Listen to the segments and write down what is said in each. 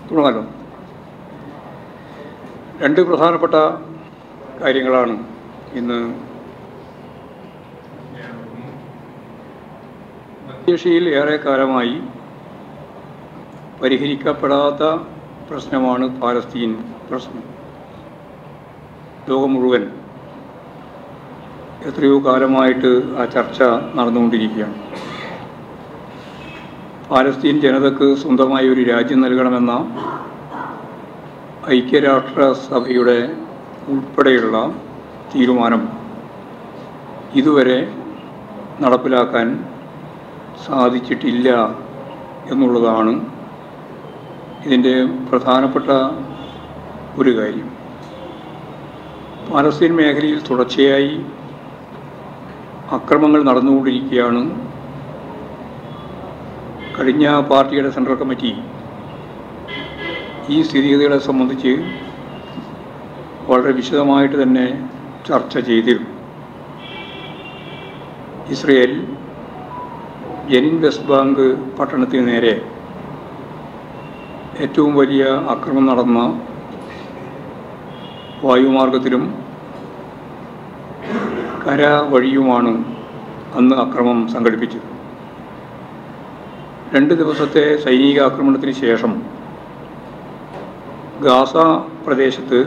തുടങ്ങാലോ രണ്ട് പ്രധാനപ്പെട്ട കാര്യങ്ങളാണ് ഇന്ന് മധ്യേഷ്യയിൽ ഏറെ കാലമായി പരിഹരിക്കപ്പെടാത്ത പ്രശ്നമാണ് പാലസ്തീൻ പ്രശ്നം ലോകം മുഴുവൻ എത്രയോ കാലമായിട്ട് ആ ചർച്ച നടന്നുകൊണ്ടിരിക്കുകയാണ് പാലസ്തീൻ ജനതക്ക് സ്വന്തമായി ഒരു രാജ്യം നൽകണമെന്ന ഐക്യരാഷ്ട്രസഭയുടെ ഉൾപ്പെടെയുള്ള തീരുമാനം ഇതുവരെ നടപ്പിലാക്കാൻ സാധിച്ചിട്ടില്ല എന്നുള്ളതാണ് ഇതിൻ്റെ പ്രധാനപ്പെട്ട ഒരു കാര്യം പാലസ്തീൻ മേഖലയിൽ തുടർച്ചയായി അക്രമങ്ങൾ നടന്നുകൊണ്ടിരിക്കുകയാണ് കഴിഞ്ഞ പാർട്ടിയുടെ സെൻട്രൽ കമ്മിറ്റി ഈ സ്ഥിതിഗതികളെ സംബന്ധിച്ച് വളരെ വിശദമായിട്ട് തന്നെ ചർച്ച ചെയ്തിരുന്നു ഇസ്രയേൽ ജനിൻ വെസ്റ്റ് ബാങ്ക് പട്ടണത്തിന് നേരെ ഏറ്റവും വലിയ ആക്രമണം നടന്ന വായുമാർഗത്തിലും കര വഴിയുമാണ് അന്ന് അക്രമം സംഘടിപ്പിച്ചത് രണ്ട് ദിവസത്തെ സൈനിക ആക്രമണത്തിന് ശേഷം ഗാസ പ്രദേശത്ത്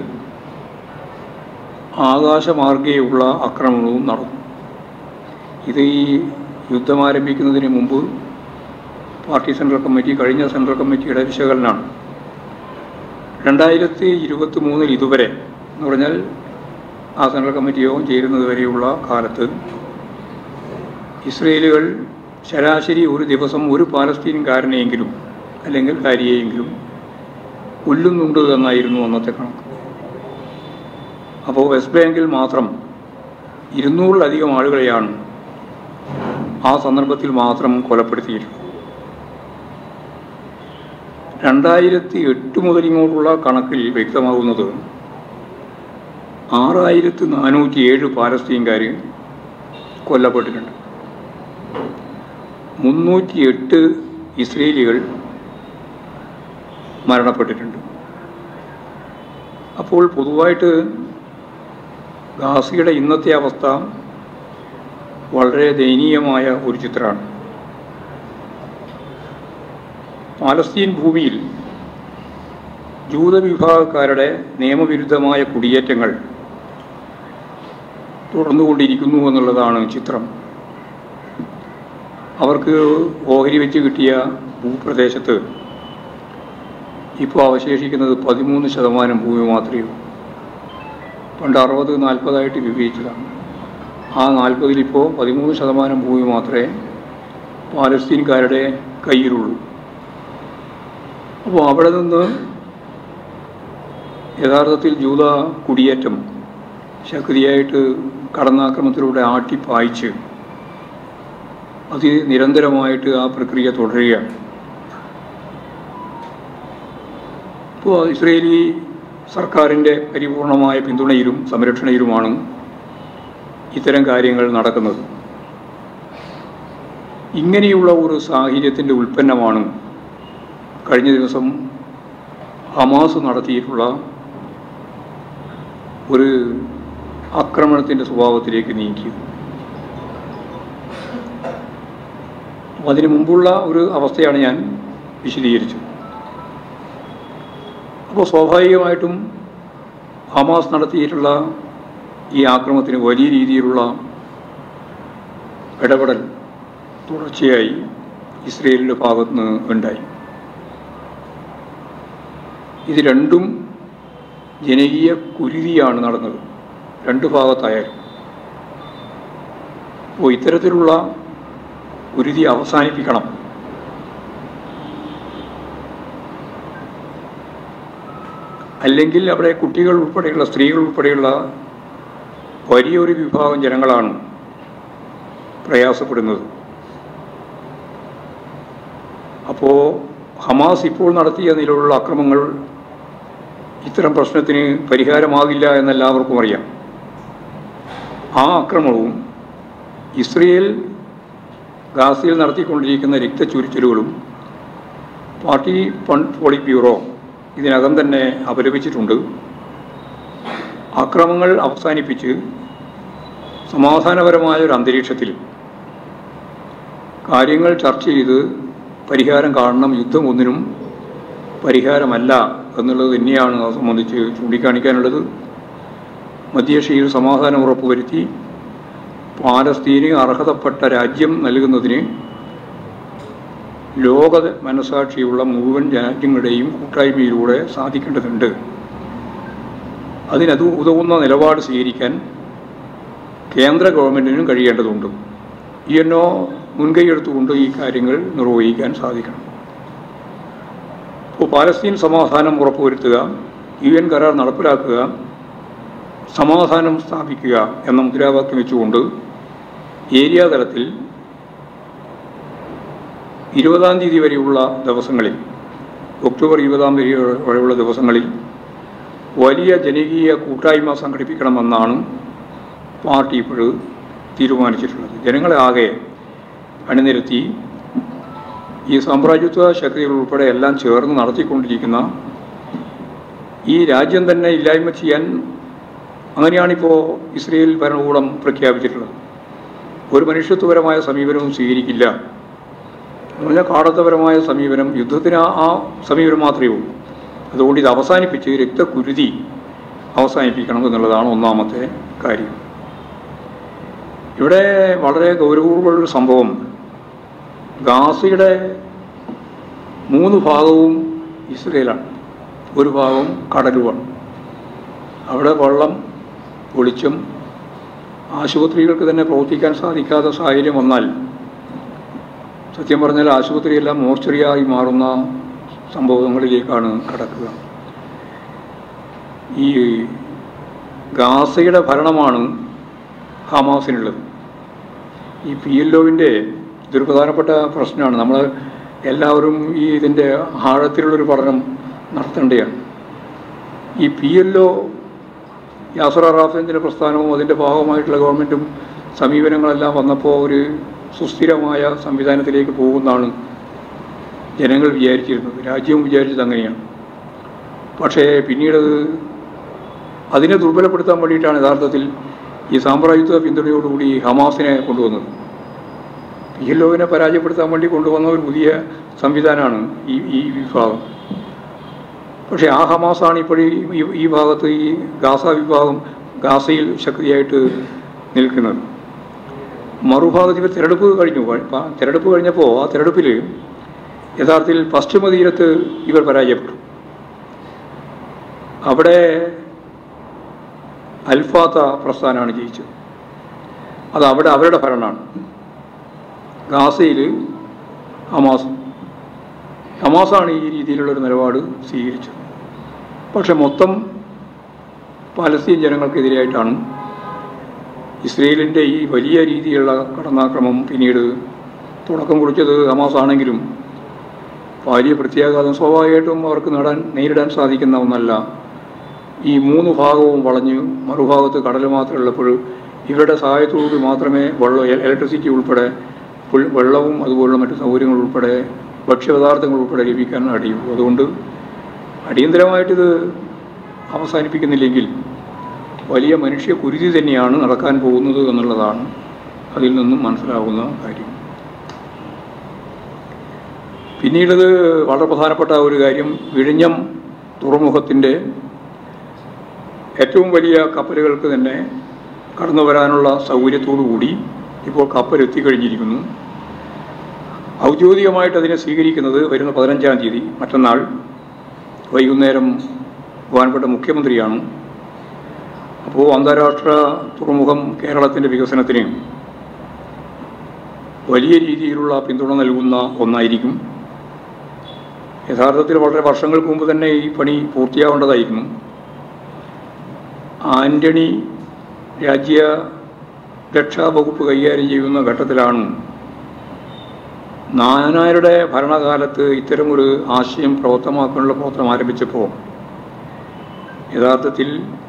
ആകാശമാർഗേയുള്ള ആക്രമണവും നടന്നു ഇത് ഈ യുദ്ധം ആരംഭിക്കുന്നതിന് മുമ്പ് പാർട്ടി സെൻട്രൽ കമ്മിറ്റി കഴിഞ്ഞ സെൻട്രൽ കമ്മിറ്റിയുടെ വിശകലനമാണ് രണ്ടായിരത്തി ഇരുപത്തി മൂന്നിൽ ഇതുവരെ എന്ന് പറഞ്ഞാൽ ആ സെൻട്രൽ കമ്മിറ്റി യോഗം ചേരുന്നത് വരെയുള്ള കാലത്ത് ഇസ്രയേലുകൾ ശരാശരി ഒരു ദിവസം ഒരു പാലസ്തീൻകാരനെയെങ്കിലും അല്ലെങ്കിൽ കാരിയെയെങ്കിലും കൊല്ലുന്നുണ്ട് എന്നായിരുന്നു അന്നത്തെ കണക്ക് അപ്പോൾ വെസ്റ്റ് ബാങ്കിൽ മാത്രം ഇരുന്നൂറിലധികം ആളുകളെയാണ് ആ സന്ദർഭത്തിൽ മാത്രം കൊലപ്പെടുത്തിയിട്ടുള്ളത് രണ്ടായിരത്തി എട്ട് മുതൽ ഇങ്ങോട്ടുള്ള കണക്കിൽ വ്യക്തമാകുന്നത് ആറായിരത്തി നാനൂറ്റി ഏഴ് പാലസ്തീൻകാർ കൊല്ലപ്പെട്ടിട്ടുണ്ട് മുന്നൂറ്റി എട്ട് ഇസ്രേലികൾ മരണപ്പെട്ടിട്ടുണ്ട് അപ്പോൾ പൊതുവായിട്ട് ഗാസിയുടെ ഇന്നത്തെ അവസ്ഥ വളരെ ദയനീയമായ ഒരു ചിത്രമാണ് പാലസ്തീൻ ഭൂമിയിൽ ജൂതവിഭാഗക്കാരുടെ നിയമവിരുദ്ധമായ കുടിയേറ്റങ്ങൾ തുടർന്നുകൊണ്ടിരിക്കുന്നു എന്നുള്ളതാണ് ചിത്രം അവർക്ക് ഓഹരി വെച്ച് കിട്ടിയ ഭൂപ്രദേശത്ത് ഇപ്പോൾ അവശേഷിക്കുന്നത് പതിമൂന്ന് ശതമാനം ഭൂമി മാത്രമേ ഉള്ളൂ പണ്ട് അറുപത് നാൽപ്പതായിട്ട് വിഭജിച്ചതാണ് ആ നാൽപ്പതിലിപ്പോൾ പതിമൂന്ന് ശതമാനം ഭൂമി മാത്രമേ പാലസ്തീൻകാരുടെ കയ്യിലുള്ളൂ അപ്പോൾ അവിടെ നിന്ന് യഥാർത്ഥത്തിൽ ജൂത കുടിയേറ്റം ശക്തിയായിട്ട് കടന്നാക്രമണത്തിലൂടെ ആട്ടിപ്പായിച്ച് അതി നിരന്തരമായിട്ട് ആ പ്രക്രിയ തുടരുകയാണ് ഇപ്പോൾ ഇസ്രയേലി സർക്കാരിൻ്റെ പരിപൂർണമായ പിന്തുണയിലും സംരക്ഷണയിലുമാണ് ഇത്തരം കാര്യങ്ങൾ നടക്കുന്നത് ഇങ്ങനെയുള്ള ഒരു സാഹചര്യത്തിൻ്റെ ഉൽപ്പന്നമാണ് കഴിഞ്ഞ ദിവസം ഹമാസ് നടത്തിയിട്ടുള്ള ഒരു ആക്രമണത്തിൻ്റെ സ്വഭാവത്തിലേക്ക് നീക്കിയത് അപ്പോൾ അതിനു മുമ്പുള്ള ഒരു അവസ്ഥയാണ് ഞാൻ വിശദീകരിച്ചത് അപ്പോൾ സ്വാഭാവികമായിട്ടും ഹമാസ് നടത്തിയിട്ടുള്ള ഈ ആക്രമണത്തിന് വലിയ രീതിയിലുള്ള ഇടപെടൽ തുടർച്ചയായി ഇസ്രയേലിൻ്റെ ഭാഗത്ത് നിന്ന് ഉണ്ടായി ഇത് രണ്ടും ജനകീയ കുരുതിയാണ് നടന്നത് രണ്ട് ഭാഗത്തായാലും അപ്പോൾ ഇത്തരത്തിലുള്ള കുരുതി അവസാനിപ്പിക്കണം അല്ലെങ്കിൽ അവിടെ കുട്ടികൾ ഉൾപ്പെടെയുള്ള സ്ത്രീകൾ ഉൾപ്പെടെയുള്ള വലിയൊരു വിഭാഗം ജനങ്ങളാണ് പ്രയാസപ്പെടുന്നത് അപ്പോൾ ഹമാസ് ഇപ്പോൾ നടത്തിയ നിലവിലുള്ള അക്രമങ്ങൾ ഇത്തരം പ്രശ്നത്തിന് പരിഹാരമാകില്ല എന്നെല്ലാവർക്കും അറിയാം ആ ആക്രമണവും ഇസ്രയേൽ ഗാസയിൽ നടത്തിക്കൊണ്ടിരിക്കുന്ന രക്തചുരിച്ചലുകളും പാർട്ടി ഫണ്ട് പോളിറ്റ് ബ്യൂറോ ഇതിനകം തന്നെ അപലപിച്ചിട്ടുണ്ട് അക്രമങ്ങൾ അവസാനിപ്പിച്ച് സമാധാനപരമായ ഒരു അന്തരീക്ഷത്തിൽ കാര്യങ്ങൾ ചർച്ച ചെയ്ത് പരിഹാരം കാണണം യുദ്ധം ഒന്നിനും പരിഹാരമല്ല എന്നുള്ളത് തന്നെയാണ് അത് സംബന്ധിച്ച് ചൂണ്ടിക്കാണിക്കാനുള്ളത് മധ്യേഷ്യയിൽ സമാധാനം ഉറപ്പുവരുത്തി പാലസ്തീന് അർഹതപ്പെട്ട രാജ്യം നൽകുന്നതിന് ലോക മനസാക്ഷിയുള്ള മുഴുവൻ രാജ്യങ്ങളുടെയും കൂട്ടായ്മയിലൂടെ സാധിക്കേണ്ടതുണ്ട് അതിനത് ഉതകുന്ന നിലപാട് സ്വീകരിക്കാൻ കേന്ദ്ര ഗവൺമെൻറ്റിനും കഴിയേണ്ടതുണ്ട് ഇ എൻ ഒ മുൻകൈയെടുത്തുകൊണ്ട് ഈ കാര്യങ്ങൾ നിർവഹിക്കാൻ സാധിക്കണം ഇപ്പോൾ പാലസ്തീൻ സമാധാനം ഉറപ്പുവരുത്തുക യു എൻ കരാർ നടപ്പിലാക്കുക സമാധാനം സ്ഥാപിക്കുക എന്ന മുദ്രാവാക്യം വെച്ചുകൊണ്ട് ഏരിയ തലത്തിൽ ഇരുപതാം തീയതി വരെയുള്ള ദിവസങ്ങളിൽ ഒക്ടോബർ ഇരുപതാം തീയതി വരെയുള്ള ദിവസങ്ങളിൽ വലിയ ജനകീയ കൂട്ടായ്മ സംഘടിപ്പിക്കണമെന്നാണ് പാർട്ടി ഇപ്പോൾ തീരുമാനിച്ചിട്ടുള്ളത് ജനങ്ങളെ ആകെ അണിനിരത്തി ഈ സാമ്രാജ്യത്വ ശക്തികൾ ഉൾപ്പെടെ എല്ലാം ചേർന്ന് നടത്തിക്കൊണ്ടിരിക്കുന്ന ഈ രാജ്യം തന്നെ ഇല്ലായ്മ ചെയ്യാൻ അങ്ങനെയാണിപ്പോൾ ഇസ്രയേൽ ഭരണകൂടം പ്രഖ്യാപിച്ചിട്ടുള്ളത് ഒരു മനുഷ്യത്വപരമായ സമീപനവും സ്വീകരിക്കില്ല എന്ന് പറഞ്ഞാൽ കാടത്തപരമായ സമീപനം യുദ്ധത്തിന് ആ- ആ സമീപനം മാത്രമേ ഉള്ളൂ അതുകൊണ്ട് ഇത് അവസാനിപ്പിച്ച് രക്തകുരുതി അവസാനിപ്പിക്കണം എന്നുള്ളതാണ് ഒന്നാമത്തെ കാര്യം ഇവിടെ വളരെ ഗൗരവമുള്ളൊരു സംഭവം ഗാസയുടെ മൂന്ന് ഭാഗവും ഇസ്രയേലാണ് ഒരു ഭാഗം കടലുമാണ് അവിടെ വെള്ളം വെളിച്ചം ആശുപത്രികൾക്ക് തന്നെ പ്രവർത്തിക്കാൻ സാധിക്കാത്ത സാഹചര്യം വന്നാൽ സത്യം പറഞ്ഞാൽ ആശുപത്രിയെല്ലാം മോർച്ചറിയായി മാറുന്ന സംഭവങ്ങളിലേക്കാണ് കടക്കുക ഈ ഗാസയുടെ ഭരണമാണ് ഹമാസിനുള്ളത് ഈ പി എൽ ഒവിൻ്റെ ഇതൊരു പ്രധാനപ്പെട്ട പ്രശ്നമാണ് നമ്മൾ എല്ലാവരും ഈ ഇതിൻ്റെ ആഴത്തിലുള്ളൊരു പഠനം നടത്തേണ്ടതാണ് ഈ പി എൽ ഒ യാസർ അറാഫിൻ്റെ പ്രസ്ഥാനവും അതിൻ്റെ ഭാഗമായിട്ടുള്ള ഗവൺമെൻറ്റും സമീപനങ്ങളെല്ലാം വന്നപ്പോൾ ഒരു സുസ്ഥിരമായ സംവിധാനത്തിലേക്ക് പോകുന്നതാണ് ജനങ്ങൾ വിചാരിച്ചിരുന്നത് രാജ്യവും വിചാരിച്ചത് അങ്ങനെയാണ് പക്ഷേ പിന്നീട് അത് അതിനെ ദുർബലപ്പെടുത്താൻ വേണ്ടിയിട്ടാണ് യഥാർത്ഥത്തിൽ ഈ സാമ്രാജ്യത്വ പിന്തുണയോടുകൂടി ഹമാസിനെ കൊണ്ടുവന്നത് പി എൽ ഒവിനെ പരാജയപ്പെടുത്താൻ വേണ്ടി കൊണ്ടുവന്ന ഒരു പുതിയ സംവിധാനമാണ് ഈ ഈ വിഭാഗം പക്ഷേ ആ ഹമാസാണ് ഇപ്പോഴും ഈ ഈ ഭാഗത്ത് ഈ ഗാസ വിഭാഗം ഗാസയിൽ ശക്തിയായിട്ട് നിൽക്കുന്നത് മറുഭാഗത്ത് ഇപ്പോൾ തിരഞ്ഞെടുപ്പ് കഴിഞ്ഞു പ- തിരഞ്ഞെടുപ്പ് കഴിഞ്ഞപ്പോൾ ആ തിരഞ്ഞെടുപ്പിൽ യഥാർത്ഥത്തിൽ പശ്ചിമ തീരത്ത് ഇവർ പരാജയപ്പെട്ടു അവിടെ അൽഫാത്ത പ്രസ്ഥാനമാണ് ജയിച്ചത് അത് അവിടെ അവരുടെ ഭരണമാണ് ഗാസയിൽ ഹമാസ് ഹമാസാണ് ഈ രീതിയിലുള്ളൊരു നിലപാട് സ്വീകരിച്ചത് പക്ഷെ മൊത്തം പാലസ്തീൻ ജനങ്ങൾക്കെതിരായിട്ടാണ് ഇസ്രയേലിൻ്റെ ഈ വലിയ രീതിയിലുള്ള കടന്നാക്രമം പിന്നീട് തുടക്കം കുറിച്ചത് ഹമാസ് ആണെങ്കിലും വലിയ പ്രത്യാഘാതം സ്വാഭാവികമായിട്ടും അവർക്ക് നേടാൻ നേരിടാൻ സാധിക്കുന്ന ഒന്നല്ല ഈ മൂന്ന് ഭാഗവും വളഞ്ഞ് മറുഭാഗത്ത് കടൽ മാത്രമേ ഉള്ളപ്പോൾ ഇവരുടെ സഹായത്തോടുകൂടി മാത്രമേ വെള്ളം ഇലക്ട്രിസിറ്റി ഉൾപ്പെടെ ഫുൾ വെള്ളവും അതുപോലുള്ള മറ്റു സൗകര്യങ്ങൾ ഉൾപ്പെടെ ഭക്ഷ്യപദാർത്ഥങ്ങൾ ഉൾപ്പെടെ ലഭിക്കാൻ അടിയുള്ളൂ അതുകൊണ്ട് അടിയന്തരമായിട്ടിത് അവസാനിപ്പിക്കുന്നില്ലെങ്കിൽ വലിയ മനുഷ്യ കുരുതി തന്നെയാണ് നടക്കാൻ പോകുന്നത് എന്നുള്ളതാണ് അതിൽ നിന്നും മനസ്സിലാകുന്ന കാര്യം പിന്നീടത് വളരെ പ്രധാനപ്പെട്ട ഒരു കാര്യം വിഴിഞ്ഞം തുറമുഖത്തിൻ്റെ ഏറ്റവും വലിയ കപ്പലുകൾക്ക് തന്നെ കടന്നു വരാനുള്ള സൗകര്യത്തോടു കൂടി ഇപ്പോൾ കപ്പൽ എത്തിക്കഴിഞ്ഞിരിക്കുന്നു ഔദ്യോഗികമായിട്ട് അതിനെ സ്വീകരിക്കുന്നത് വരുന്ന പതിനഞ്ചാം തീയതി മറ്റന്നാൾ വൈകുന്നേരം ബഹുമാനപ്പെട്ട മുഖ്യമന്ത്രിയാണ് അപ്പോൾ അന്താരാഷ്ട്ര തുറമുഖം കേരളത്തിൻ്റെ വികസനത്തിന് വലിയ രീതിയിലുള്ള പിന്തുണ നൽകുന്ന ഒന്നായിരിക്കും യഥാർത്ഥത്തിൽ വളരെ വർഷങ്ങൾക്ക് മുമ്പ് തന്നെ ഈ പണി പൂർത്തിയാവേണ്ടതായിരുന്നു ആന്റണി രാജ്യ രക്ഷാ വകുപ്പ് കൈകാര്യം ചെയ്യുന്ന ഘട്ടത്തിലാണ് നായനാരുടെ ഭരണകാലത്ത് ഇത്തരമൊരു ആശയം പ്രവർത്തമാക്കാനുള്ള പ്രവർത്തനം ആരംഭിച്ചപ്പോൾ യഥാർത്ഥത്തിൽ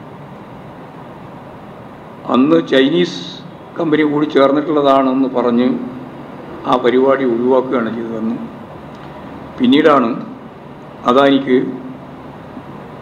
അന്ന് ചൈനീസ് കമ്പനി കൂടി ചേർന്നിട്ടുള്ളതാണെന്ന് പറഞ്ഞ് ആ പരിപാടി ഒഴിവാക്കുകയാണ് ചെയ്തതെന്ന് പിന്നീടാണ് അദാനിക്ക്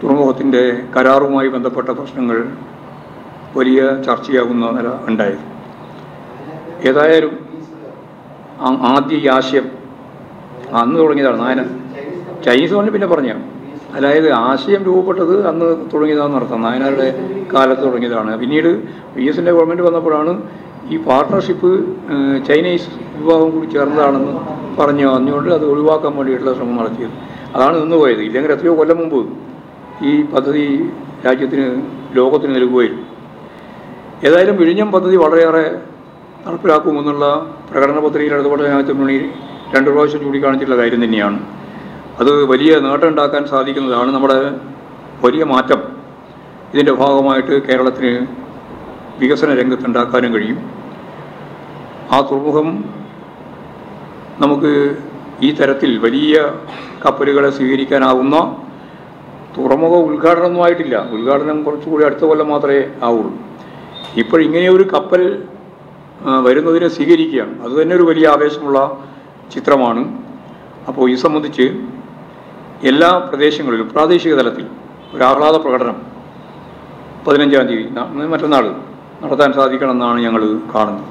തുറമുഖത്തിൻ്റെ കരാറുമായി ബന്ധപ്പെട്ട പ്രശ്നങ്ങൾ വലിയ ചർച്ചയാകുന്ന നില ഉണ്ടായത് ഏതായാലും ആ- ആദ്യ ഈ ആശയം അന്ന് തുടങ്ങിയതാണ് നായന ചൈനീസ് കൊണ്ട് പിന്നെ പറഞ്ഞ അതായത് ആശയം രൂപപ്പെട്ടത് അന്ന് തുടങ്ങിയതാണെന്ന് അർത്ഥം നായനാരുടെ കാലത്ത് തുടങ്ങിയതാണ് പിന്നീട് വി എസിൻ്റെ ഗവൺമെൻറ് വന്നപ്പോഴാണ് ഈ പാർട്ട്ണർഷിപ്പ് ഏഹ്, ചൈനീസ് വിഭാഗം കൂടി ചേർന്നതാണെന്ന് പറഞ്ഞു പറഞ്ഞുകൊണ്ട് അത് ഒഴിവാക്കാൻ വേണ്ടിയിട്ടുള്ള ശ്രമം നടത്തിയത് അതാണ് നിന്ന് പോയത് ഇല്ലെങ്കിൽ എത്രയോ കൊല്ലം മുമ്പ് ഈ പദ്ധതി രാജ്യത്തിന് ലോകത്തിന് നൽകുകയായിരുന്നു ഏതായാലും വിഴിഞ്ഞം പദ്ധതി വളരെയേറെ നടപ്പിലാക്കുമെന്നുള്ള പ്രകടന പത്രികയിൽ ഇടതുപാട് ജനാധിപത്യ മുന്നണി രണ്ട് പ്രാവശ്യം ചൂണ്ടിക്കാണിച്ചിട്ടുള്ള കാര്യം തന്നെയാണ് അത് വലിയ നേട്ടം ഉണ്ടാക്കാൻ സാധിക്കുന്നതാണ് നമ്മുടെ വലിയ മാറ്റം ഇതിൻ്റെ ഭാഗമായിട്ട് കേരളത്തിന് വികസന രംഗത്തുണ്ടാക്കാനും കഴിയും ആ തുറമുഖം നമുക്ക് ഈ തരത്തിൽ വലിയ കപ്പലുകളെ സ്വീകരിക്കാനാവുന്ന തുറമുഖ ഉദ്ഘാടനമൊന്നും ആയിട്ടില്ല ഉദ്ഘാടനം കുറച്ചുകൂടി അടുത്ത കൊല്ലം മാത്രമേ ആവുള്ളൂ ഇപ്പോഴിങ്ങനെ ഒരു കപ്പൽ ആ, വരുന്നതിനെ സ്വീകരിക്കുകയാണ് അത് തന്നെ ഒരു വലിയ ആവേശമുള്ള ചിത്രമാണ് അപ്പോൾ ഈ സംബന്ധിച്ച് എല്ലാ പ്രദേശങ്ങളിലും പ്രാദേശിക തലത്തിൽ ഒരു ആഹ്ലാദ പ്രകടനം പതിനഞ്ചാം തീയതി ന- മറ്റന്നാൾ നടത്താൻ സാധിക്കണമെന്നാണ് ഞങ്ങൾ കാണുന്നത്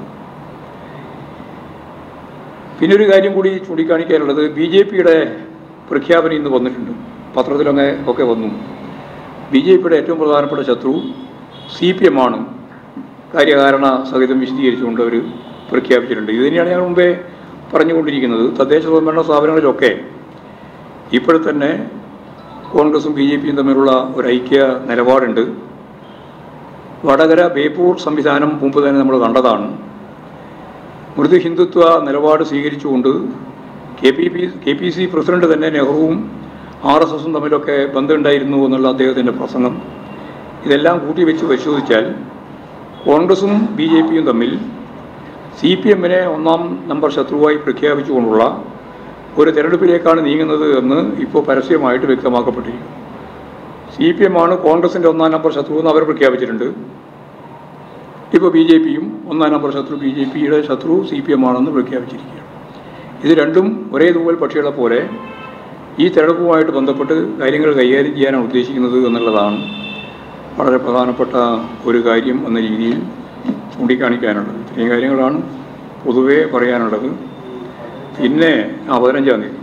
പിന്നെ ഒരു കാര്യം കൂടി ചൂണ്ടിക്കാണിക്കാനുള്ളത് ബി ജെ പിയുടെ പ്രഖ്യാപനം ഇന്ന് വന്നിട്ടുണ്ട് പത്രത്തിലൊക്കെ ഒക്കെ വന്നു ബി ജെ പിയുടെ ഏറ്റവും പ്രധാനപ്പെട്ട ശത്രു സി പി എം ആണ് കാര്യകാരണ സഹിതം വിശദീകരിച്ചുകൊണ്ട് അവർ പ്രഖ്യാപിച്ചിട്ടുണ്ട് ഇത് തന്നെയാണ് ഞങ്ങൾ മുമ്പേ പറഞ്ഞുകൊണ്ടിരിക്കുന്നത് തദ്ദേശ സ്വയംഭരണ സ്ഥാപനങ്ങളിലൊക്കെ ഇപ്പോഴത്തന്നെ കോൺഗ്രസും ബി ജെ പിയും തമ്മിലുള്ള ഒരു ഐക്യ നിലപാടുണ്ട് വടകര ബേപ്പൂർ സംവിധാനം മുമ്പ് തന്നെ നമ്മൾ കണ്ടതാണ് മൃദു ഹിന്ദുത്വ നിലപാട് സ്വീകരിച്ചുകൊണ്ട് K P P K P C president തന്നെ നെഹ്റുവും ആർ എസ് എസും തമ്മിലൊക്കെ ബന്ധമുണ്ടായിരുന്നു എന്നുള്ള അദ്ദേഹത്തിൻ്റെ പ്രസംഗം ഇതെല്ലാം കൂട്ടി വെച്ച് പരിശോധിച്ചാൽ കോൺഗ്രസും ബി ജെ പിയും തമ്മിൽ സി പി എമ്മിനെ ഒന്നാം നമ്പർ ശത്രുവായി പ്രഖ്യാപിച്ചുകൊണ്ടുള്ള ഒരു തെരഞ്ഞെടുപ്പിലേക്കാണ് നീങ്ങുന്നത് എന്ന് ഇപ്പോൾ പരസ്യമായിട്ട് വ്യക്തമാക്കപ്പെട്ടിരിക്കുന്നു സി പി എം ആണ് കോൺഗ്രസിൻ്റെ ഒന്നാം നമ്പർ ശത്രു എന്ന് അവർ പ്രഖ്യാപിച്ചിട്ടുണ്ട് ഇപ്പോൾ ബി ജെ പിയും ഒന്നാം നമ്പർ ശത്രു ബി ജെ പിയുടെ ശത്രു സി പി എം ആണെന്ന് പ്രഖ്യാപിച്ചിരിക്കുകയാണ് ഇത് രണ്ടും ഒരേ തൂവൽ പക്ഷികളെ പോലെ ഈ തെരഞ്ഞെടുപ്പുമായിട്ട് ബന്ധപ്പെട്ട് കാര്യങ്ങൾ കൈകാര്യം ചെയ്യാനാണ് ഉദ്ദേശിക്കുന്നത് എന്നുള്ളതാണ് വളരെ പ്രധാനപ്പെട്ട ഒരു കാര്യം എന്ന രീതിയിൽ ചൂണ്ടിക്കാണിക്കാനുള്ളത് ഇത്രയും കാര്യങ്ങളാണ് പൊതുവേ പറയാനുള്ളത് പിന്നെ ആ പതിനഞ്ചാം തീയതി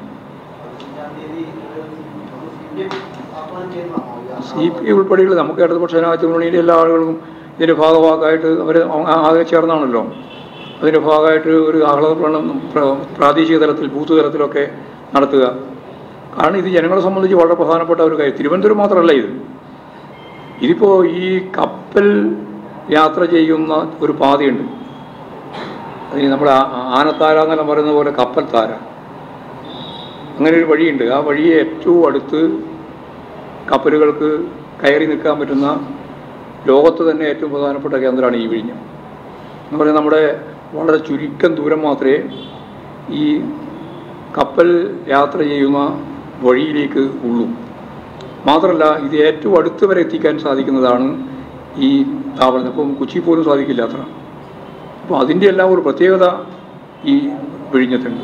സി പി ഐ ഉൾപ്പെടെയുള്ള നമുക്ക് ഇടതുപക്ഷ ജനാധിപത്യ മുന്നണിയിലെ എല്ലാ ആളുകളും ഇതിൻ്റെ ഭാഗമായിട്ട് അവർ ആകെ ചേർന്നാണല്ലോ അതിൻ്റെ ഭാഗമായിട്ട് ഒരു ആഹ്ലാദ പ്രകടനം പ്ര- പ്രാദേശിക തലത്തിൽ ബൂത്ത് തലത്തിലൊക്കെ നടത്തുക കാരണം ഇത് ജനങ്ങളെ സംബന്ധിച്ച് വളരെ പ്രധാനപ്പെട്ട ഒരു കാര്യം തിരുവനന്തപുരം മാത്രമല്ല ഇത് ഇതിപ്പോൾ ഈ കപ്പൽ യാത്ര ചെയ്യുന്ന ഒരു പാതയുണ്ട് അതിന് നമ്മൾ ആനത്താര എന്നെല്ലാം പറയുന്ന പോലെ കപ്പൽ താര അങ്ങനെ ഒരു വഴിയുണ്ട് ആ വഴിയെ ഏറ്റവും അടുത്ത് കപ്പലുകൾക്ക് കയറി നിൽക്കാൻ പറ്റുന്ന ലോകത്ത് തന്നെ ഏറ്റവും പ്രധാനപ്പെട്ട കേന്ദ്രമാണ് ഈ വിഴിഞ്ഞം എന്ന് പറയുന്നത് നമ്മുടെ വളരെ ചുരുക്കം ദൂരം മാത്രമേ ഈ കപ്പൽ യാത്ര ചെയ്യുന്ന വഴിയിലേക്ക് ഉള്ളൂ മാത്രമല്ല ഇത് ഏറ്റവും അടുത്ത് വരെ എത്തിക്കാൻ സാധിക്കുന്നതാണ് ഈ താവളം ഇപ്പം കൊച്ചി പോലും സാധിക്കില്ല അത്ര അപ്പോൾ അതിൻ്റെ എല്ലാം ഒരു പ്രത്യേകത ഈ വിഴിഞ്ഞത്തുണ്ട്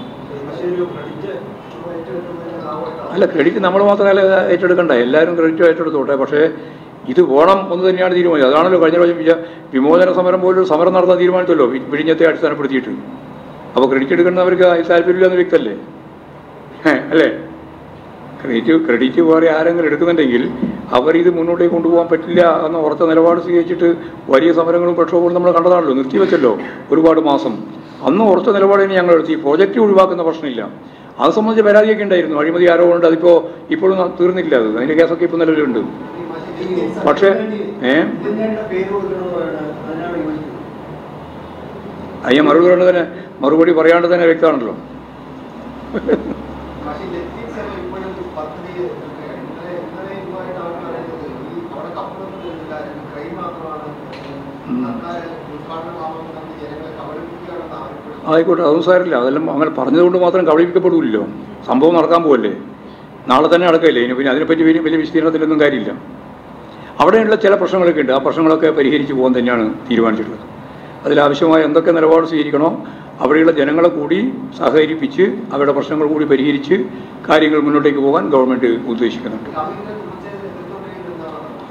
അല്ല ക്രെഡിറ്റ് നമ്മൾ മാത്രമല്ല ഏറ്റെടുക്കണ്ട എല്ലാവരും ക്രെഡിറ്റ് ഏറ്റെടുത്തോട്ടെ പക്ഷേ ഇത് വേണം എന്ന് തന്നെയാണ് തീരുമാനിച്ചത് അതാണല്ലോ കഴിഞ്ഞ പ്രാവശ്യം വിജ വിമോചന സമരം പോലൊരു സമരം നടത്താൻ തീരുമാനിച്ചല്ലോ വി- വിഴിഞ്ഞത്തെ അടിസ്ഥാനപ്പെടുത്തിയിട്ട് അപ്പോൾ ക്രെഡിറ്റ് എടുക്കുന്നവർക്ക് അതിൽ താല്പര്യമില്ലെന്ന് വ്യക്തമല്ലേ ഏ, അല്ലേ ക്രെഡിറ്റ് ക്രെഡിറ്റ് വേറെ ആരെങ്കിലും എടുക്കുന്നുണ്ടെങ്കിൽ അവരിത് മുന്നോട്ടേക്ക് കൊണ്ടുപോകാൻ പറ്റില്ല എന്ന ഉറച്ച നിലപാട് സ്വീകരിച്ചിട്ട് വലിയ സമരങ്ങളും പ്രക്ഷോഭങ്ങളും നമ്മൾ കണ്ടതാണല്ലോ നിർത്തിവെച്ചല്ലോ ഒരുപാട് മാസം അന്ന് ഉറച്ച നിലപാട് തന്നെ ഞങ്ങൾ എടുത്തു ഈ പ്രോജക്റ്റ് ഒഴിവാക്കുന്ന പ്രശ്നമില്ല അത് സംബന്ധിച്ച് പരാതിയൊക്കെ ഉണ്ടായിരുന്നു അഴിമതി ആരോപണമുണ്ട് അതിപ്പോൾ ഇപ്പോഴും ന- തീർന്നില്ല അത് അതിൻ്റെ കേസൊക്കെ ഇപ്പോൾ നിലവിലുണ്ട് പക്ഷേ ഏ അയ്യ മറുപടി കൊണ്ട് തന്നെ മറുപടി പറയാണ്ട് തന്നെ വ്യക്തമാണല്ലോ ആയിക്കോട്ടെ അതൊന്നും സാരില്ല അതെല്ലാം അങ്ങനെ പറഞ്ഞതുകൊണ്ട് മാത്രം കബളിപ്പിക്കപ്പെടില്ലല്ലോ സംഭവം നടക്കാൻ പോവല്ലേ നാളെ തന്നെ നടക്കില്ലേ ഇനി പിന്നെ അതിനെപ്പറ്റി വലിയ വലിയ വിശദീകരണത്തിലൊന്നും കാര്യമില്ല അവിടെയുള്ള ചില പ്രശ്നങ്ങളൊക്കെ ഉണ്ട് ആ പ്രശ്നങ്ങളൊക്കെ പരിഹരിച്ച് പോകാൻ തന്നെയാണ് തീരുമാനിച്ചിട്ടുള്ളത് അതിലാവശ്യമായ എന്തൊക്കെ നിലപാട് സ്വീകരിക്കണോ അവിടെയുള്ള ജനങ്ങളെ കൂടി സഹകരിപ്പിച്ച് അവരുടെ പ്രശ്നങ്ങൾ കൂടി പരിഹരിച്ച് കാര്യങ്ങൾ മുന്നോട്ടേക്ക് പോകാൻ ഗവൺമെൻറ് ഉദ്ദേശിക്കുന്നുണ്ട്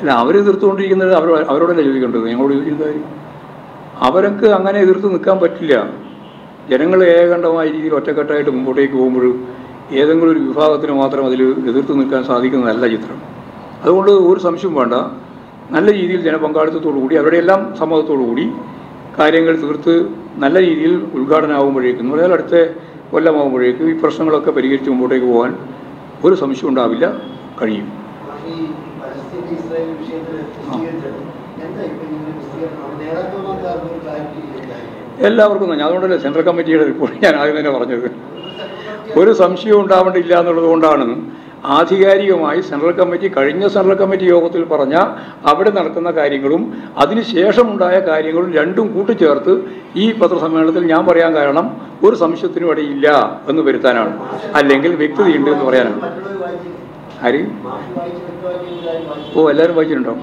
അല്ല അവർ എതിർത്തുകൊണ്ടിരിക്കുന്നത് അവർ അവരോടല്ലേ ചോദിക്കേണ്ടത് ഞങ്ങളോട് ചോദിക്കുന്ന കാര്യം അവർക്ക് അങ്ങനെ എതിർത്ത് നിൽക്കാൻ പറ്റില്ല ജനങ്ങൾ ഏകണ്ഠമായ രീതിയിൽ ഒറ്റക്കെട്ടായിട്ട് മുമ്പോട്ടേക്ക് പോകുമ്പോൾ ഏതെങ്കിലും ഒരു വിഭാഗത്തിന് മാത്രം അതിൽ എതിർത്ത് നിൽക്കാൻ സാധിക്കുന്നതല്ല ചിത്രം അതുകൊണ്ട് ഒരു സംശയവും വേണ്ട നല്ല രീതിയിൽ ജനപങ്കാളിത്തത്തോടു കൂടി അവരുടെ എല്ലാം സമ്മതത്തോടു കൂടി കാര്യങ്ങൾ തീർത്ത് നല്ല രീതിയിൽ ഉദ്ഘാടനമാകുമ്പോഴേക്കും എന്ന് പറഞ്ഞാൽ അടുത്ത കൊല്ലമാകുമ്പോഴേക്ക് ഈ പ്രശ്നങ്ങളൊക്കെ പരിഹരിച്ച് മുമ്പോട്ടേക്ക് പോകാൻ ഒരു സംശയം ഉണ്ടാവില്ല കഴിയും ഈ പലസ്തീൻ ഇസ്രായേൽ വിഷയത്തിൽ വിശദീകരിച്ചത് എന്താ ഇപ്പൊ ഇങ്ങനെ വിശദീകരണം നേതാക്കന്മാർക്ക് ആർക്കും ഒരു ക്ലാരിറ്റി ഇല്ല എല്ലാവർക്കും തന്നെ അതുകൊണ്ടല്ലേ സെൻട്രൽ കമ്മിറ്റിയുടെ റിപ്പോർട്ട് ഞാൻ ആദ്യം തന്നെ പറഞ്ഞത് ഒരു സംശയവും ഉണ്ടാവേണ്ടില്ല എന്നുള്ളത് കൊണ്ടാണ് ആധികാരികമായി സെൻട്രൽ കമ്മിറ്റി കഴിഞ്ഞ സെൻട്രൽ കമ്മിറ്റി യോഗത്തിൽ പറഞ്ഞ അവിടെ നടക്കുന്ന കാര്യങ്ങളും അതിനുശേഷമുണ്ടായ കാര്യങ്ങളും രണ്ടും കൂട്ടിച്ചേർത്ത് ഈ പത്രസമ്മേളനത്തിൽ ഞാൻ പറയാൻ കാരണം ഒരു സംശയത്തിനും ഇടയില്ല എന്ന് വരുത്താനാണ് അല്ലെങ്കിൽ വ്യക്തതയുണ്ട് എന്ന് പറയാനാണ് മറ്റുള്ളവർ വായിച്ചില്ല ആര് മാഷി വായിച്ച് വ്യക്തമാക്കി എല്ലാവരും വായിച്ചു ഓ എല്ലാവരും വായിച്ചിട്ടുണ്ടോ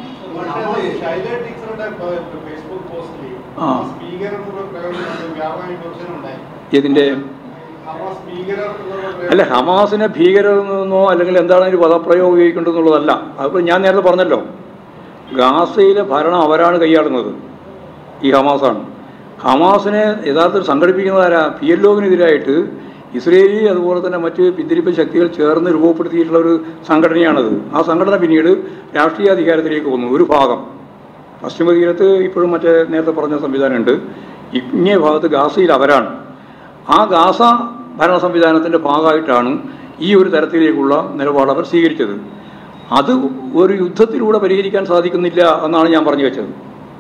ഷൈല ടീച്ചറുടെ ഫേസ്ബുക്ക് പോസ്റ്റിൽ ആ. സ്പീക്കർ എന്നുള്ള പ്രയോഗം വ്യാപക വിമർശനം ഉണ്ടായി ഇതിൻ്റെ അപ്പൊ സ്പീക്കർ എന്നുള്ള പ്രയോഗം അല്ല ഹമാസിനെ ഭീകരമെന്നോ അല്ലെങ്കിൽ എന്താണ് ഒരു പദപ്രയോഗം ഉപയോഗിക്കേണ്ടതെന്നുള്ളതല്ല അതിപ്പോൾ ഞാൻ നേരത്തെ പറഞ്ഞല്ലോ ഗാസയിലെ ഭരണം അവരാണ് കൈയാളുന്നത് ഈ ഹമാസാണ് ഹമാസിനെ യഥാർത്ഥത്തിൽ സംഘടിപ്പിക്കുന്നത് ആരാ പി എൽ ഒവിനെതിരായിട്ട് ഇസ്രയേലി അതുപോലെ തന്നെ മറ്റ് പിന്തിരിപ്പ് ശക്തികൾ ചേർന്ന് രൂപപ്പെടുത്തിയിട്ടുള്ള ഒരു സംഘടനയാണത് ആ സംഘടന പിന്നീട് രാഷ്ട്രീയ അധികാരത്തിലേക്ക് വന്നു ഒരു ഭാഗം പശ്ചിമ തീരത്ത് ഇപ്പോഴും മറ്റേ നേരത്തെ പറഞ്ഞ സംവിധാനമുണ്ട് ഇങ്ങേ ഭാഗത്ത് ഗാസയിൽ അവരാണ് ആ ഗാസ ഭരണ സംവിധാനത്തിൻ്റെ ഭാഗമായിട്ടാണ് ഈ ഒരു തരത്തിലേക്കുള്ള നിലപാട് അവർ സ്വീകരിച്ചത് അത് ഒരു യുദ്ധത്തിലൂടെ പരിഹരിക്കാൻ സാധിക്കുന്നില്ല എന്നാണ് ഞാൻ പറഞ്ഞു വെച്ചത്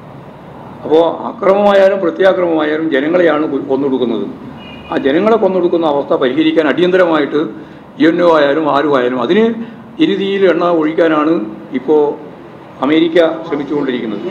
അപ്പോൾ അക്രമമായാലും പ്രത്യാക്രമമായാലും ജനങ്ങളെയാണ് കൊ- കൊന്നൊടുക്കുന്നത് ആ ജനങ്ങളെ കൊന്നൊടുക്കുന്ന അവസ്ഥ പരിഹരിക്കാൻ അടിയന്തരമായിട്ട് യു എൻ ഒ ആയാലും ആരും ആയാലും അതിന് ഇരുതിയിൽ എണ്ണ ഒഴിക്കാനാണ് ഇപ്പോൾ അമേരിക്ക ശ്രമിച്ചുകൊണ്ടിരിക്കുന്നത്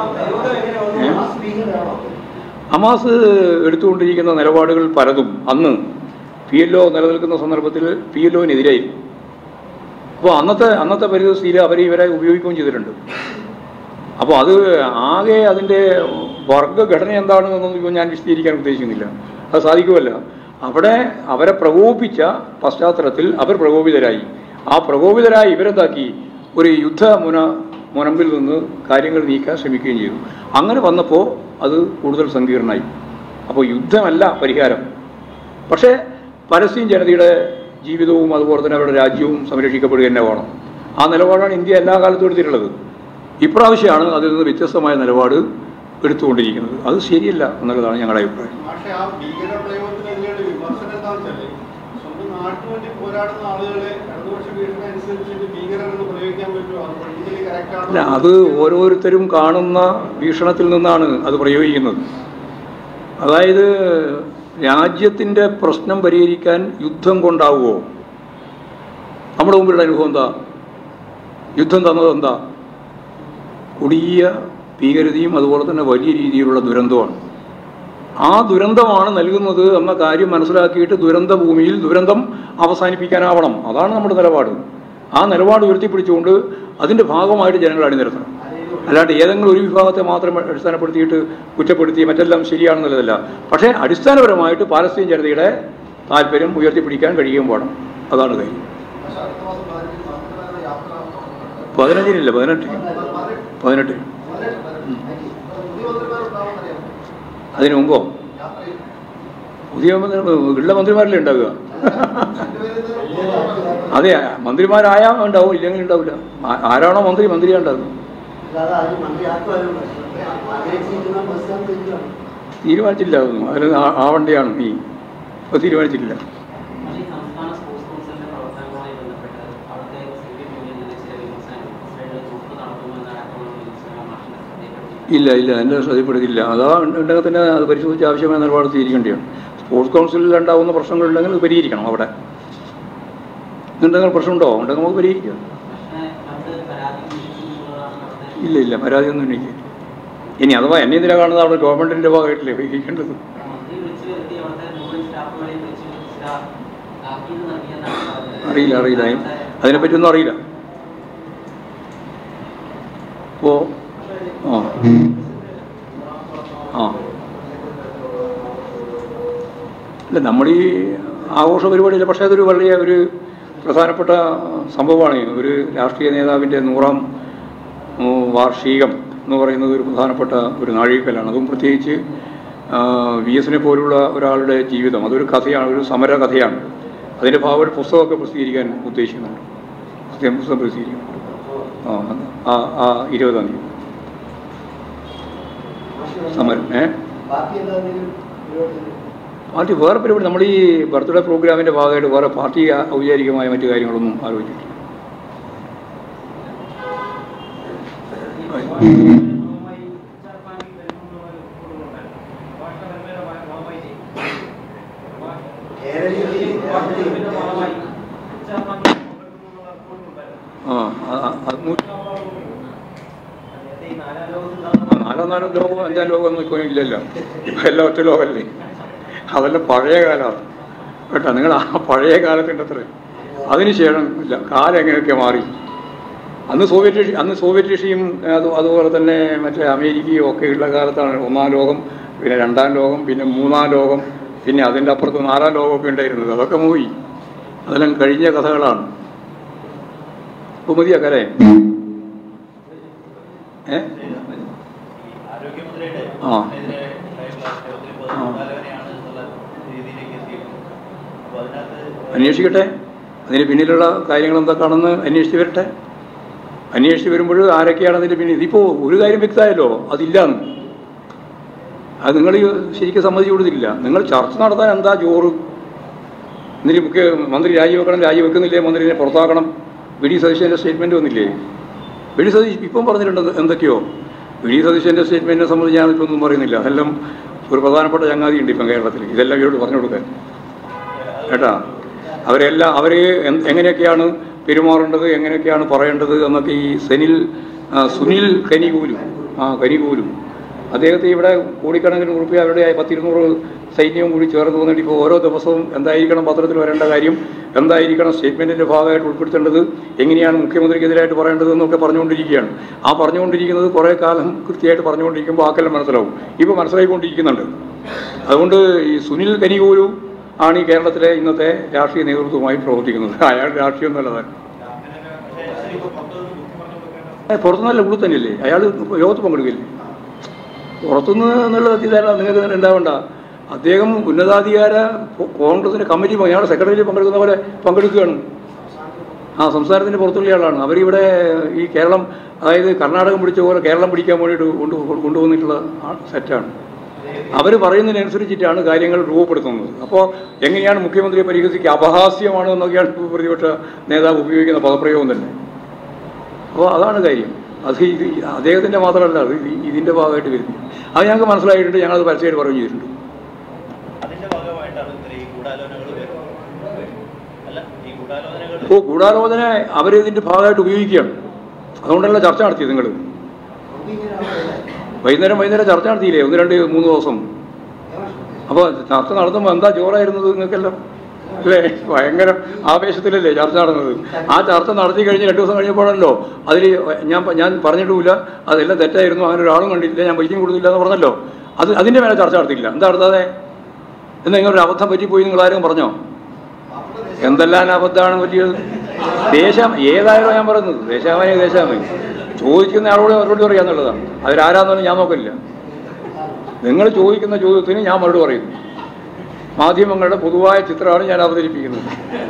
ഏ? സ്പീക്കറാണോ ഹമാസ് എടുത്തുകൊണ്ടിരിക്കുന്ന നിലപാടുകൾ പലതും അന്ന് പി എൽ ഒ നിലനിൽക്കുന്ന സന്ദർഭത്തിൽ പി എൽ ഒവിനെതിരായി അപ്പോൾ അന്നത്തെ അന്നത്തെ പരിസ്ഥിതിയിൽ അവർ ഇവരെ ഉപയോഗിക്കുകയും ചെയ്തിട്ടുണ്ട് അപ്പോൾ അത് ആകെ അതിൻ്റെ വർഗഘടന എന്താണെന്നൊന്നും ഇപ്പോൾ ഞാൻ വിശദീകരിക്കാൻ ഉദ്ദേശിക്കുന്നില്ല അത് സാധിക്കുമല്ല അവിടെ അവരെ പ്രകോപിപ്പിച്ച പശ്ചാത്തലത്തിൽ അവർ പ്രകോപിതരായി ആ പ്രകോപിതരായി ഇവരെന്താക്കി ഒരു യുദ്ധ മുന മുനമ്പിൽ നിന്ന് കാര്യങ്ങൾ നീക്കാൻ ശ്രമിക്കുകയും ചെയ്തു അങ്ങനെ വന്നപ്പോൾ അത് കൂടുതൽ സങ്കീർണമായി അപ്പോൾ യുദ്ധമല്ല പരിഹാരം പക്ഷേ പലസ്തീൻ ജനതയുടെ ജീവിതവും അതുപോലെ തന്നെ അവരുടെ രാജ്യവും സംരക്ഷിക്കപ്പെടുക തന്നെ വേണം ആ നിലപാടാണ് ഇന്ത്യ എല്ലാ കാലത്തും എടുത്തിട്ടുള്ളത് ഇപ്രാവശ്യമാണ് അതിൽ നിന്ന് വ്യത്യസ്തമായ നിലപാട് എടുത്തുകൊണ്ടിരിക്കുന്നത് അത് ശരിയല്ല എന്നുള്ളതാണ് ഞങ്ങളുടെ അഭിപ്രായം പക്ഷേ ആ ഭീകര പ്രയോഗത്തിനെതിരെയുള്ള വിമർശനം എന്താണെന്ന് വെച്ചാല് സ്വന്തം നാട്ടിന് വേണ്ടി പോരാടുന്ന ആളുകളെ ഇടതുപക്ഷ ഭീഷണി അനുസരിച്ചിട്ട് ഭീകരർ എന്ന് പ്രയോഗിക്കാൻ പറ്റുമോ അത് പൊളിറ്റിക്കലി കറക്റ്റ് അല്ല ആണോ അത് ഓരോരുത്തരും കാണുന്ന വീക്ഷണത്തിൽ നിന്നാണ് അത് പ്രയോഗിക്കുന്നത് അതായത് രാജ്യത്തിൻ്റെ പ്രശ്നം പരിഹരിക്കാൻ യുദ്ധം കൊണ്ടാവുമോ നമ്മുടെ മുമ്പിലുള്ള അനുഭവം എന്താ യുദ്ധം തന്നത് എന്താ കൊടിയ ഭീകരതയും അതുപോലെ തന്നെ വലിയ രീതിയിലുള്ള ദുരന്തമാണ് ആ ദുരന്തമാണ് നൽകുന്നത് എന്ന കാര്യം മനസ്സിലാക്കിയിട്ട് ദുരന്ത ഭൂമിയിൽ ദുരന്തം അവസാനിപ്പിക്കാനാവണം അതാണ് നമ്മുടെ നിലപാട് ആ നിലപാട് ഉയർത്തിപ്പിടിച്ചുകൊണ്ട് അതിൻ്റെ ഭാഗമായിട്ട് ജനങ്ങൾ അണിനിരത്തണം അല്ലാണ്ട് ഏതെങ്കിലും ഒരു വിഭാഗത്തെ മാത്രം അടിസ്ഥാനപ്പെടുത്തിയിട്ട് കുറ്റപ്പെടുത്തി മറ്റെല്ലാം ശരിയാണെന്നുള്ളതല്ല പക്ഷേ അടിസ്ഥാനപരമായിട്ട് പാലസ്തീൻ ജനതയുടെ താല്പര്യം ഉയർത്തിപ്പിടിക്കാൻ കഴിയുകയും വേണം അതാണ് കാര്യം പക്ഷെ അടുത്ത മാസം പതിനഞ്ചിന് മന്ത്രിമാരുടെ യാത്ര തുടങ്ങുന്നുണ്ട്. പതിനഞ്ചിനില്ല പതിനെട്ട് പതിനെട്ട് പതിനെട്ട് പതിനെട്ട് പുതിയ മന്ത്രിമാരുണ്ടാവുമെന്നറിയാം അതിനു മുമ്പോ യാത്രയിൽ പുതിയ മന്ത്രി- ഉള്ള മന്ത്രിമാരല്ലേ ഉണ്ടാവുക രണ്ടുപേരും അതെ മന്ത്രിമാരായാൽ ഉണ്ടാവും ഇല്ലെങ്കിൽ ഉണ്ടാവില്ല ആ- ആരാണോ മന്ത്രി മന്ത്രിയാ ഉണ്ടാകും അല്ലാതെ ആരും മന്ത്രി ആക്കുവാനും ആഗ്രഹിച്ചിരിക്കുന്ന പ്രസ്ഥാനം തെറ്റാണ് തീരുമാനിച്ചില്ല അതൊന്നും അതിന് ആ- ആവണ്ടിയാണ് നീ അത് തീരുമാനിച്ചിട്ടില്ല ഈ സംസ്ഥാന സ്പോർട്സ് കൗൺസിലിന്റെ പ്രവർത്തനങ്ങളുമായി ബന്ധപ്പെട്ട് അവിടുത്തെ സിവിൽ യൂണിയനിലെ ചില വിമർശനം ഇസ്രായേലിൽ ഗ്രൂപ്പ് നടത്തുമെന്നടക്കമുള്ള വിമർശനങ്ങൾ മാഷിന്റെ ശ്രദ്ധയിൽപ്പെട്ടിട്ടുണ്ട് ഇല്ല ഇല്ല എൻ്റെ ശ്രദ്ധപ്പെടുത്തില്ല അതാ ഉണ്ടെങ്കിൽ തന്നെ അത് പരിശോധിച്ച് ആവശ്യമായ നിലപാട് സ്വീകരിക്കേണ്ടതാണ് സ്പോർട്സ് കൗൺസിലിൽ ഉണ്ടാകുന്ന പ്രശ്നങ്ങളുണ്ടെങ്കിൽ അത് പരിഹരിക്കണം അവിടെ എന്തെങ്കിലും പ്രശ്നമുണ്ടോ ഉണ്ടെങ്കിൽ നമുക്ക് പരിഹരിക്കാം പക്ഷേ അത് പരാതി ഉന്നയിച്ചിട്ടുള്ളതാണ് അവിടുത്തെ ഇല്ല ഇല്ല പരാതിയൊന്നും എനിക്ക് ഇനി അഥവാ എന്നെ എന്തിനാ കാണുന്നത് അവിടെ ഗവൺമെൻറ്റിൻ്റെ ഭാഗമായിട്ടല്ലേ പരിഹരിക്കേണ്ടത് മന്ത്രി വിളിച്ചു വരുത്തി അവിടുത്തെ മുഴുവൻ സ്റ്റാഫുകളെയും വിളിച്ചു സ്റ്റാഫ് താക്കീത് നൽകിയെന്നാണ് പറഞ്ഞത്. അറിയില്ല അറിയില്ല അതിനെപ്പറ്റിയൊന്നും അറിയില്ല ഓ ആ ആ അല്ല നമ്മുടെ ഈ ആഘോഷ പരിപാടിയില്ല പക്ഷേ അതൊരു വലിയ ഒരു പ്രധാനപ്പെട്ട സംഭവമാണ് ഒരു രാഷ്ട്രീയ നേതാവിൻ്റെ നൂറാം ഉം, വാർഷികം എന്ന് പറയുന്നത് ഒരു പ്രധാനപ്പെട്ട ഒരു നാഴികക്കല്ലാണ് അതും പ്രത്യേകിച്ച് വി എസിനെ പോലുള്ള ഒരാളുടെ ജീവിതം അതൊരു കഥയാണ് ഒരു സമര കഥയാണ് അതിൻ്റെ ഭാഗം ഒരു പുസ്തകമൊക്കെ പ്രസിദ്ധീകരിക്കാൻ ഉദ്ദേശിക്കുന്നുണ്ട് പുസ്തകം പുസ്തകം പ്രസിദ്ധീകരിക്കുന്നുണ്ട് ആ ആ ആ ഇരുപതാം തീയതി സമരം ഏ ബാക്കി എന്തെങ്കിലും പരിപാടി പാർട്ടി വേറെ പരിപാടി നമ്മൾ ഈ ബർത്ത്ഡേ പ്രോഗ്രാമിൻ്റെ ഭാഗമായിട്ട് വേറെ പാർട്ടി ഔപചാരികമായ മറ്റു കാര്യങ്ങളൊന്നും ആലോചിച്ചിട്ടില്ല ആ ആ, ആ, അത് നൂ- നാലോ നാലോ ലോകം അഞ്ചാം ലോകം ഒന്നും ഇപ്പോൾ ഇല്ലല്ലോ ഇപ്പം എല്ലാം ഒറ്റ ലോകമല്ലേ അതെല്ലാം പഴയ കാലമാണ് കേട്ടോ നിങ്ങൾ ആ പഴയ കാലത്തിൻ്റെ അത്ര അതിനുശേഷം ഇല്ല കാലം എങ്ങനെയൊക്കെ മാറി അന്ന് സോവിയറ്റ് റഷ്യ- അന്ന് സോവിയറ്റ് റഷ്യയും അത് അതുപോലെ തന്നെ മറ്റേ അമേരിക്കയും ഒക്കെ ഉള്ള കാലത്താണ് ഒന്നാം ലോകം പിന്നെ രണ്ടാം ലോകം പിന്നെ മൂന്നാം ലോകം പിന്നെ അതിൻ്റെ അപ്പുറത്ത് നാലാം ലോകമൊക്കെ ഉണ്ടായിരുന്നത് അതൊക്കെ പോയി അതെല്ലാം കഴിഞ്ഞ കഥകളാണ് ഇപ്പൊ മതിയാക്കല്ലേ ഏ ആരോഗ്യമന്ത്രിയുടെ ആ. എതിരെ ഉണ്ടായിട്ടുള്ള ഒത്തിരി ആ. പൊതുതലവനെയാണ് എന്നുള്ള രീതിയിലേക്ക് എത്തിയിട്ടുണ്ട് അപ്പോൾ അതിനകത്ത് അന്വേഷിക്കട്ടെ അതിന് പിന്നിലുള്ള കാര്യങ്ങൾ എന്തൊക്കെയാണെന്ന് അന്വേഷിച്ച് വരട്ടെ അന്വേഷിച്ച് വരുമ്പോൾ ആരൊക്കെയാണ് അതിൻ്റെ പിന്നിൽ ഇതിപ്പോൾ ഒരു കാര്യം വ്യക്തമായല്ലോ അതില്ലാന്ന് അത് നിങ്ങൾ ശരിക്കും സമ്മതിച്ചു കൊടുത്തില്ല നിങ്ങൾ ചർച്ച നടത്താൻ എന്താ ജോറ് എന്നിട്ട് മുഖ്യ മന്ത്രി രാജിവെക്കണം രാജിവെക്കുന്നില്ലേ മന്ത്രിനെ പുറത്താക്കണം വി ഡി സതീശൻ്റെ സ്റ്റേറ്റ്മെൻറ്റ് വന്നില്ലേ വി ഡി സതീശ് ഇപ്പം പറഞ്ഞിട്ടുണ്ട് എന്തൊക്കെയോ വി ഡി സതീശൻ്റെ സ്റ്റേറ്റ്മെൻറ്റിനെ സംബന്ധിച്ച് ഞാനിപ്പോൾ ഒന്നും പറയുന്നില്ല അതെല്ലാം ഒരു പ്രധാനപ്പെട്ട ചങ്ങാതി ഉണ്ട് ഇപ്പം കേരളത്തിൽ ഇതെല്ലാം ഇവരോട് പറഞ്ഞു കൊടുക്കാൻ കേട്ടാ അവരെല്ലാം അവർ എങ്ങനെയൊക്കെയാണ് പെരുമാറേണ്ടത് എങ്ങനെയൊക്കെയാണ് പറയേണ്ടത് എന്നൊക്കെ ഈ സെനിൽ ആ, സുനിൽ കനികൂലു ആ കനികൂലു അദ്ദേഹത്തെ ഇവിടെ കോടിക്കണക്കിന് റുപ്യ അവരുടെ പത്തിരുന്നൂറ് സൈന്യവും കൂടി ചേർന്ന് വന്നിട്ട് ഇപ്പോൾ ഓരോ ദിവസവും എന്തായിരിക്കണം പത്രത്തിൽ വരേണ്ട കാര്യം എന്തായിരിക്കണം സ്റ്റേറ്റ്മെൻറ്റിൻ്റെ ഭാഗമായിട്ട് ഉൾപ്പെടുത്തേണ്ടത് എങ്ങനെയാണ് മുഖ്യമന്ത്രിക്കെതിരായിട്ട് പറയേണ്ടത് എന്നൊക്കെ പറഞ്ഞുകൊണ്ടിരിക്കുകയാണ് ആ പറഞ്ഞുകൊണ്ടിരിക്കുന്നത് കുറേ കാലം കൃത്യമായിട്ട് പറഞ്ഞുകൊണ്ടിരിക്കുമ്പോൾ ആക്കെല്ലാം മനസ്സിലാവും ഇപ്പോൾ മനസ്സിലായിക്കൊണ്ടിരിക്കുന്നുണ്ട് അതുകൊണ്ട് ഈ സുനിൽ കനികൂലു ആണ് ഈ കേരളത്തിലെ ഇന്നത്തെ രാഷ്ട്രീയ നേതൃത്വമായി പ്രവർത്തിക്കുന്നത് അയാൾ രാഷ്ട്രീയം നല്ലതാണ് പുറത്തുനിന്നല്ല ഉള്ളിൽ തന്നെയല്ലേ അയാൾ യോഗത്ത് പങ്കെടുക്കില്ലേ പുറത്തുനിന്ന് എന്നുള്ള തെറ്റിദ്ധാരണ നിങ്ങൾക്ക് ഉണ്ടാവണ്ട അദ്ദേഹം ഉന്നതാധികാര കോൺഗ്രസിന്റെ കമ്മിറ്റി അയാൾ സെക്രട്ടറിയിൽ പങ്കെടുക്കുന്ന പോലെ പങ്കെടുക്കുകയാണ് ആ സംസ്ഥാനത്തിന്റെ പുറത്തുള്ള ആളാണ് അവരിവിടെ ഈ കേരളം അതായത് കർണാടകം പിടിച്ച പോലെ കേരളം പിടിക്കാൻ വേണ്ടിയിട്ട് കൊണ്ടു കൊണ്ടുവന്നിട്ടുള്ള ആ- സെറ്റാണ് അവർ പറയുന്നതിനനുസരിച്ചിട്ടാണ് കാര്യങ്ങൾ രൂപപ്പെടുത്തുന്നത് അപ്പോൾ എങ്ങനെയാണ് മുഖ്യമന്ത്രിയെ പരിഹസിക്കുക അപഹാസ്യമാണ് എന്നൊക്കെയാണ് ഇപ്പോൾ പ്രതിപക്ഷ നേതാവ് ഉപയോഗിക്കുന്ന പദപ്രയോഗം തന്നെ അപ്പോൾ അതാണ് കാര്യം അത് ഇത് അദ്ദേഹത്തിൻ്റെ മാത്രമല്ല അത് ഇത് ഇതിൻ്റെ ഭാഗമായിട്ട് വരുന്നത് അത് ഞങ്ങൾക്ക് മനസ്സിലായിട്ടുണ്ട് ഞങ്ങളത് പരസ്യമായിട്ട് പറഞ്ഞു ചെയ്തിട്ടുണ്ട് അതിന്റെ ഭാഗമായിട്ടാണ് ഇത്ര ഈ ഗൂഢാലോചനകൾ വരുന്നത് അല്ല ഈ ഗൂഢാലോചനകൾ അപ്പോൾ ഗൂഢാലോചന അവരിതിൻ്റെ ഭാഗമായിട്ട് ഉപയോഗിക്കുകയാണ് അതുകൊണ്ടല്ല ചർച്ച നടത്തിയത് നിങ്ങൾ നമുക്കിങ്ങനെ ആവുന്നില്ല. വൈകുന്നേരം വൈകുന്നേരം ചർച്ച നടത്തിയില്ലേ ഒന്ന് രണ്ട് മൂന്ന് ദിവസം അപ്പോൾ ചർച്ച നടത്തുമ്പോൾ എന്താ ജോറായിരുന്നത് നിങ്ങൾക്കെല്ലാം അല്ലേ ഭയങ്കര ആവേശത്തിലല്ലേ ചർച്ച നടന്നത് ആ ചർച്ച നടത്തി കഴിഞ്ഞ് രണ്ട് ദിവസം കഴിഞ്ഞപ്പോഴല്ലോ അതിൽ ഞാൻ പ- ഞാൻ പറഞ്ഞിട്ടുമില്ല അതെല്ലാം തെറ്റായിരുന്നു അങ്ങനെ ഒരാളും കണ്ടിട്ടില്ല ഞാൻ പൈസയും കൊടുത്തില്ല എന്ന് പറഞ്ഞല്ലോ അത് അതിൻ്റെ മേലെ ചർച്ച നടത്തിയില്ല എന്താ നടത്താതെ എന്നാ ഇങ്ങനൊരു അബദ്ധം പറ്റിപ്പോയി നിങ്ങൾ ആരും പറഞ്ഞോ എന്തെല്ലാം അബദ്ധമാണ് പറ്റിയത് ദേശം ഏതായാലും ഞാൻ പറയുന്നത് ദേശാമനെ ദേശാമൻ ചോദിക്കുന്ന ആളോട് മറുപടി പറയാന്നുള്ളതാണ് അവരാരാന്നൊന്നും ഞാൻ നോക്കില്ല നിങ്ങൾ ചോദിക്കുന്ന ചോദ്യത്തിന് ഞാൻ മറുപടി പറയുന്നു മാധ്യമങ്ങളുടെ പൊതുവായ ചിത്രമാണ് ഞാൻ അവതരിപ്പിക്കുന്നത്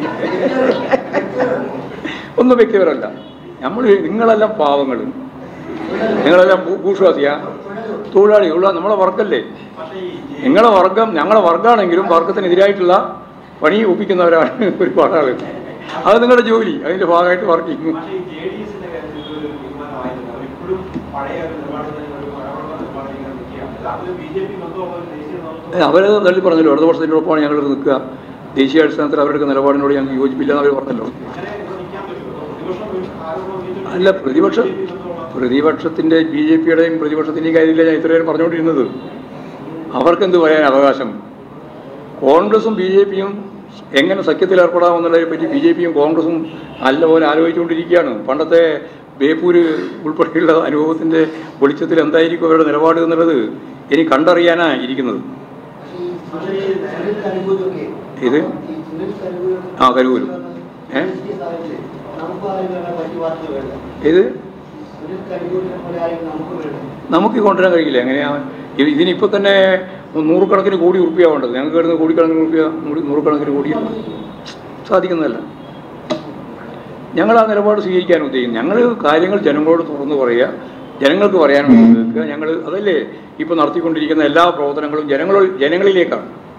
ഒന്നും വ്യക്തിപരമല്ല നമ്മൾ നിങ്ങളെല്ലാം പാവങ്ങൾ നിങ്ങളെല്ലാം ഭൂഷ്വാസിയാ തൊഴിലാളികളുള്ള നമ്മളെ വർക്കല്ലേ നിങ്ങളെ വർഗം ഞങ്ങളെ വർഗമാണെങ്കിലും വർഗത്തിനെതിരായിട്ടുള്ള പണി ഒപ്പിക്കുന്നവരാണ് ഒരുപാട് ആളുകൾ അത് നിങ്ങളുടെ ജോലി അതിന്റെ ഭാഗമായിട്ട് വർക്ക് ചെയ്യുന്നു പക്ഷേ ഈ ജെ ഡി എസിന്റെ കാര്യത്തിൽ ഇതൊരു തീരുമാനമായിരുന്നു അവരിപ്പോഴും പഴയ ഒരു നിലപാടിൽ തന്നെ ഒരു പഴമയുള്ള നിലപാടിൽ ഇങ്ങനെ നിൽക്കുകയാണ് അത് ബി ജെ പി ബന്ധമുള്ള ഒരു ദേശീയ നേതൃത്വം അവരത് തള്ളി പറഞ്ഞല്ലോ ഇടതുപക്ഷത്തിനോടൊപ്പമാണ് ഞങ്ങൾ നിൽക്കുക ദേശീയ അടിസ്ഥാനത്തിൽ അവരുടെ നിലപാടിനോട് ഞങ്ങൾക്ക് യോജിപ്പില്ല എന്ന് അവർ പറഞ്ഞല്ലോ അങ്ങനെ ഇവിടെ നിൽക്കാൻ പറ്റുമോ പ്രതിപക്ഷം ആരോപണം ഉന്നയിച്ചിട്ട് അല്ല പ്രതിപക്ഷ BJP ബന്ധമുള്ള പ്രതിപക്ഷത്തിന്റെ ബി ജെ പിയുടെയും പ്രതിപക്ഷത്തിൻ്റെയും കാര്യത്തിലാണ് ഞാൻ ഇത്രയും പറഞ്ഞുകൊണ്ടിരുന്നത് അവർക്കെന്ത് പറയാൻ അവകാശം കോൺഗ്രസും ബി ജെ പിയും എങ്ങനെ സഖ്യത്തിൽ ഏർപ്പെടാമെന്നുള്ളതിനെ പറ്റി ബി ജെ പിയും കോൺഗ്രസും നല്ലപോലെ ആലോചിച്ചുകൊണ്ടിരിക്കുകയാണ് പണ്ടത്തെ ബേപ്പൂര് ഉൾപ്പെടെയുള്ള അനുഭവത്തിന്റെ വെളിച്ചത്തിൽ എന്തായിരിക്കും അവരുടെ നിലപാട് എന്നുള്ളത് ഇനി കണ്ടറിയാനാ ഇരിക്കുന്നത് പക്ഷേ ഈ സുനിൽ കരുവൂരൊക്കെ ഇത്? ഈ സുനിൽ കരുവൂരൊക്കെ ആ, കരുവൂര്. ഏ? ദേശീയ തലത്തിൽ നമുക്ക് അതിനെ പറ്റി വാർത്ത വേണ്ട ഇത് സുനിൽ കരിയൂരിനെ പോലെ ആയിരിക്കും നമുക്ക് വേണ്ടത് നമുക്ക് ഈ കൊണ്ടുവരാൻ കഴിയില്ല എങ്ങനെയാണ് ഇതിനിപ്പോൾ തന്നെ നൂറുകണക്കിന് കോടി ഉറുപ്പിയാവേണ്ടത് ഞങ്ങൾക്ക് വരുന്ന കോടിക്കണക്കിന് ഉറുപ്പിയ നൂറ് നൂറുകണക്കിന് കോടി സാധിക്കുന്നതല്ല ഞങ്ങൾ ആ നിലപാട് സ്വീകരിക്കാൻ ഉദ്ദേശിക്കുന്നു ഞങ്ങൾ കാര്യങ്ങൾ ജനങ്ങളോട് തുറന്നു പറയുക ജനങ്ങൾക്ക് പറയാനുള്ളത് കേൾക്കുക ഞങ്ങൾ അതല്ലേ ഇപ്പോൾ നടത്തിക്കൊണ്ടിരിക്കുന്ന എല്ലാ പ്രവർത്തനങ്ങളും ജനങ്ങളോ ജനങ്ങളിലേക്കാണ്